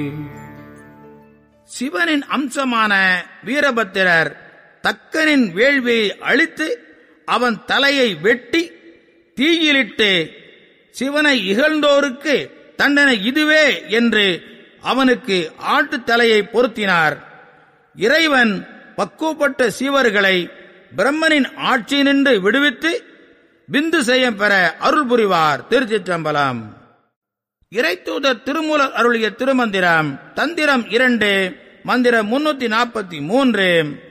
சிவனின் அம்சமான வீரபத்திரர் தக்கனின் வேள்வியை அழித்து அவன் தலையை வெட்டி தீயிலிட்டு சிவனை இகழ்ந்தோருக்கு தண்டனை இதுவே என்று அவனுக்கு ஆட்டுத் தலையை பொருத்தினார் இறைவன் பக்குவப்பட்ட சீவர்களை பிரம்மனின் ஆட்சியினின்று விடுவித்து பிந்து செய்யம் பெற அருள் புரிவார் திருச்சிற்றம்பலம் இறைத்தூதர் திருமூலர் அருளிய திருமந்திரம் தந்திரம் இரண்டு மந்திரம் முன்னூத்தி நாற்பத்தி மூன்று